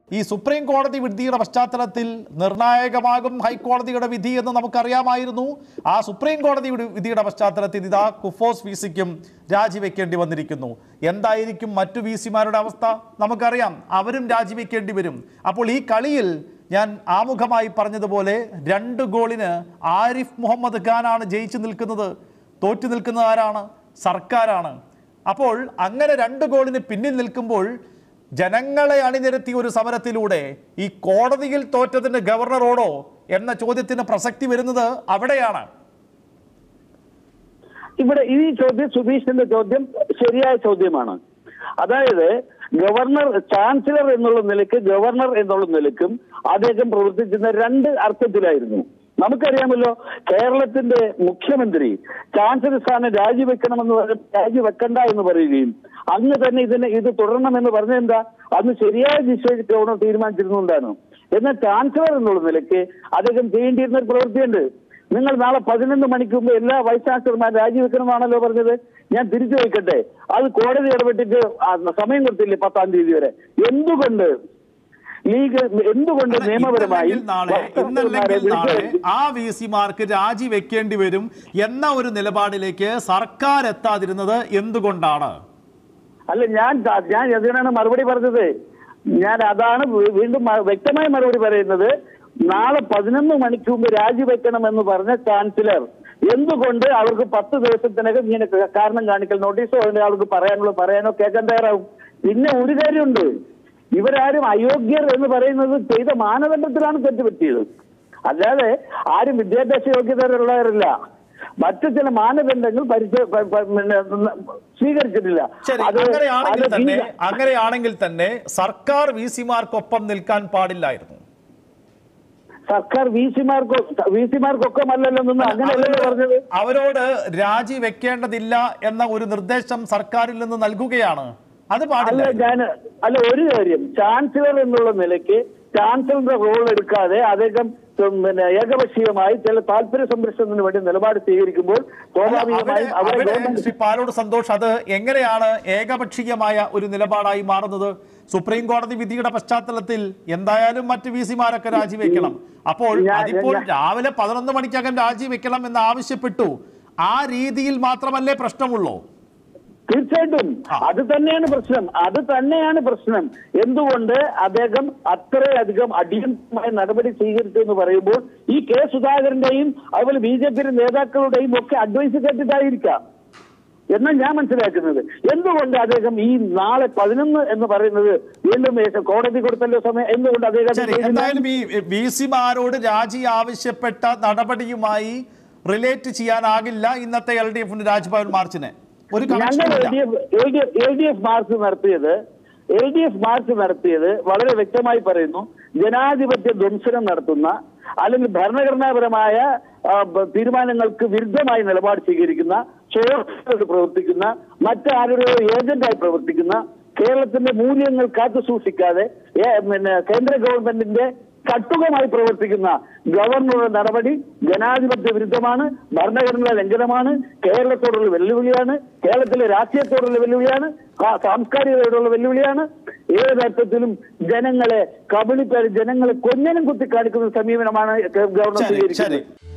ഈ സുപ്രീം കോടതി വിധിയുടെ പശ്ചാത്തലത്തിൽ നിർണായകമാകും ഹൈക്കോടതിയുടെ വിധി എന്ന് നമുക്കറിയാമായിരുന്നു ആ സുപ്രീം കോടതി വിധി- വിധിയുടെ പശ്ചാത്തലത്തിൽ ഇതാ കുഫോസ് വി സിക്കും രാജിവെക്കേണ്ടി വന്നിരിക്കുന്നു എന്തായിരിക്കും മറ്റു വി സിമാരുടെ അവസ്ഥ നമുക്കറിയാം അവരും രാജിവെക്കേണ്ടി വരും അപ്പോൾ ഈ കളിയിൽ ഞാൻ ആമുഖമായി പറഞ്ഞതുപോലെ രണ്ട് ഗോളിന് ആരിഫ് മുഹമ്മദ് ഖാനാണ് ജയിച്ചു നിൽക്കുന്നത് തോറ്റു നിൽക്കുന്നത് ആരാണ് സർക്കാരാണ് അപ്പോൾ അങ്ങനെ രണ്ട് ഗോളിന് പിന്നിൽ നിൽക്കുമ്പോൾ ജനങ്ങളെ അണിനിരത്തിയ ഒരു സമരത്തിലൂടെ ഈ കോടതിയിൽ തോറ്റതിന് ഗവർണറോടോ എന്ന ചോദ്യത്തിന് പ്രസക്തി വരുന്നത് അവിടെയാണ് ഇവിടെ ഈ ചോദ്യം സുധീഷിന്റെ ചോദ്യം ശരിയായ ചോദ്യമാണ് അതായത് ഗവർണർ ചാൻസലർ എന്നുള്ള നിലയ്ക്ക് ഗവർണർ എന്നുള്ള നിലയ്ക്കും അദ്ദേഹം പ്രവർത്തിച്ചിരുന്ന രണ്ട് അർത്ഥത്തിലായിരുന്നു നമുക്കറിയാമല്ലോ കേരളത്തിന്റെ മുഖ്യമന്ത്രി ചാൻസലർ സ്ഥാനം രാജിവെക്കണമെന്ന് പറഞ്ഞ് രാജിവെക്കണ്ട എന്ന് പറയുകയും അന്ന് തന്നെ ഇതിന് ഇത് തുടരണമെന്ന് പറഞ്ഞെന്താ അന്ന് ശരിയായ ദിശയിൽ ഗവർണർ തീരുമാനിച്ചിരുന്നുകൊണ്ടാണ് എന്നാൽ ചാൻസലർ എന്നുള്ള നിലയ്ക്ക് അദ്ദേഹം ചെയ്യേണ്ടിയിരുന്ന ഒരു പ്രവൃത്തിയുണ്ട് നിങ്ങൾ നാളെ പതിനൊന്ന് മണിക്ക് മുമ്പ് എല്ലാ വൈസ് ചാൻസലർമാർ രാജിവെക്കണമെന്നാണല്ലോ പറഞ്ഞത് ഞാൻ തിരിച്ചു വയ്ക്കട്ടെ അത് കോടതി ഇടപെട്ടിട്ട് ആ സമയം കൊടുത്തില്ലേ പത്താം തീയതി വരെ എന്തുകൊണ്ട് ലീഗ് എന്തുകൊണ്ട് നിയമപരമായി ഇന്നല്ലെങ്കിൽ നാളെ വൈസ് ഇന്നല്ലെങ്കിൽ ചാൻസലർമാരെ നാളെ വിളിച്ചു ആ വി സിമാർക്ക് രാജിവെക്കേണ്ടി വരും എന്ന ഒരു നിലപാടിലേക്ക് സർക്കാർ എത്താതിരുന്നത് എന്തുകൊണ്ടാണ് അല്ല ഞാൻ ഞാൻ അതിനാണ് മറുപടി പറഞ്ഞത് ഞാൻ അതാണ് വീ- വീണ്ടും മ- വ്യക്തമായ മറുപടി പറയുന്നത് നാളെ പതിനൊന്ന് മണിക്ക് മുമ്പ് രാജിവെക്കണമെന്ന് പറഞ്ഞ ചാൻസലർ എന്തുകൊണ്ട് അവർക്ക് പത്ത് ദിവസത്തിനകം ഇങ്ങനെ ക- കാരണം കാണിക്കൽ നോട്ടീസോ അതിന് അവർക്ക് പറയാനുള്ള പറയാനോ കേൾക്കാൻ തയ്യാറാവും പിന്നെ ഒരു കാര്യമുണ്ട് ഇവരാരും അയോഗ്യർ എന്ന് പറയുന്നത് ചെയ്ത മാനദണ്ഡത്തിലാണ് തെറ്റുപറ്റിയത് അല്ലാതെ ആരും വിദ്യാഭ്യാസ യോഗ്യതയുള്ളവരല്ല മറ്റു ചില മാനദണ്ഡങ്ങൾ പരിചയ പ- പ- പിന്നെ സ്വീകരിച്ചിട്ടില്ല ശരി അത് അങ്ങനെയാണെങ്കിൽ അത് തന്നെ ഈ- അങ്ങനെയാണെങ്കിൽ തന്നെ സർക്കാർ വി സിമാർക്കൊപ്പം നിൽക്കാൻ പാടില്ലായിരുന്നു സർക്കാർ വി സിമാർക്കോ വി സിമാർക്കൊക്കെ അല്ലല്ലോ നിന്ന് അങ്ങനെയല്ലല്ലോ പറഞ്ഞത് അവരോട് രാജിവെക്കേണ്ടതില്ല എന്ന ഒരു നിർദ്ദേശം സർക്കാരിൽ നിന്ന് നൽകുകയാണ് അത് അല്ല പാടില്ല ഞാൻ അല്ല ഒരു കാര്യം ചാൻസലർ എന്നുള്ള നിലയ്ക്ക് ചാൻസലറുടെ റോൾ എടുക്കാതെ അദ്ദേഹം ഉം, പിന്നെ ഏകപക്ഷീയമായി ചില താല്പര്യ സംരക്ഷണത്തിന് വേണ്ടി നിലപാട് സ്വീകരിക്കുമ്പോൾ സ്വാഭാവികമായും അവിടെ അവരെ അവിടെ ഗവൺമെന്റ് ശ്രീ പാലോട് സന്തോഷ് അത് എങ്ങനെയാണ് ഏകപക്ഷീയമായ ഒരു നിലപാടായി മാറുന്നത് സുപ്രീം കോടതി വിധിയുടെ പശ്ചാത്തലത്തിൽ എന്തായാലും മറ്റ് വി സിമാരൊക്കെ രാജിവെക്കണം അപ്പോൾ ഞാൻ- അതിപ്പോൾ ഞാൻ- രാവിലെ പതിനൊന്ന് മണിക്കകം രാജിവെക്കണം എന്ന് ആവശ്യപ്പെട്ടു ആ രീതിയിൽ മാത്രമല്ലേ പ്രശ്നമുള്ളൂ തീർച്ചയായിട്ടും ആ. അത് തന്നെയാണ് പ്രശ്നം അത് തന്നെയാണ് പ്രശ്നം എന്തുകൊണ്ട് അദ്ദേഹം അത്രയധികം അടിയന്തരമായ നടപടി സ്വീകരിച്ചു എന്ന് പറയുമ്പോൾ ഈ കെ സുധാകരന്റെയും അതുപോലെ ബി ജെ പിയുടെ നേതാക്കളുടെയും ഒക്കെ അഡ്വൈസ് കേട്ടിട്ടായിരിക്കാം എന്നാണ് ഞാൻ മനസ്സിലാക്കുന്നത് എന്തുകൊണ്ട് അദ്ദേഹം ഈ നാളെ പതിനൊന്ന് എന്ന് പറയുന്നത് വീണ്ടും ഏ- കോടതി കൊടുത്തല്ലോ സമയം എന്തുകൊണ്ട് അദ്ദേഹം അത് ശരി ചെയ്തില്ല? എന്തായാലും ഈ വി സിമാരോട് രാജി ആവശ്യപ്പെട്ട നടപടിയുമായി റിലേറ്റ് ചെയ്യാനാകില്ല ഇന്നത്തെ എൽ ഡി എഫിന്റെ രാജ്ഭവൻ മാർച്ചിനെ ഒരു ഞങ്ങൾ എൽ കണക്ഷനുമില്ല D F L D F march നടത്തിയത് എൽ ഡി എഫ് മാർച്ച് നടത്തിയത് വളരെ വ്യക്തമായി പറയുന്നു ജനാധിപത്യ ധ്വംസനം നടത്തുന്ന അല്ലെങ്കിൽ ഭരണഘടനാപരമായ ആ, ബ- തീരുമാനങ്ങൾക്ക് വിരുദ്ധമായി നിലപാട് സ്വീകരിക്കുന്ന ചോർച്ചകൾ പ്രവർത്തിക്കുന്ന മറ്റാരുടെയോ ഏജന്റായി പ്രവർത്തിക്കുന്ന കേരളത്തിന്റെ മൂല്യങ്ങൾ കാത്തു സൂക്ഷിക്കാതെ ഏ, പിന്നെ കേന്ദ്ര ഗവൺമെന്റിന്റെ കട്ടുകമായി പ്രവർത്തിക്കുന്ന ഗവർണറുടെ നടപടി ജനാധിപത്യ വിരുദ്ധമാണ് ഭരണഘടനാ ലംഘനമാണ് കേരളത്തോടുള്ള വെല്ലുവിളിയാണ് കേരളത്തിലെ രാഷ്ട്രീയത്തോടുള്ള വെല്ലുവിളിയാണ് ആ- സാംസ്കാരികതയോടുള്ള വെല്ലുവിളിയാണ് ഏതർത്ഥത്തിലും ജനങ്ങളെ കബളിപ്പേര് ജനങ്ങളെ കൊഞ്ഞനം കുത്തി കാണിക്കുന്ന സമീപനമാണ് ഗവർണർ ശരി ശരി സ്വീകരിക്കുന്നത്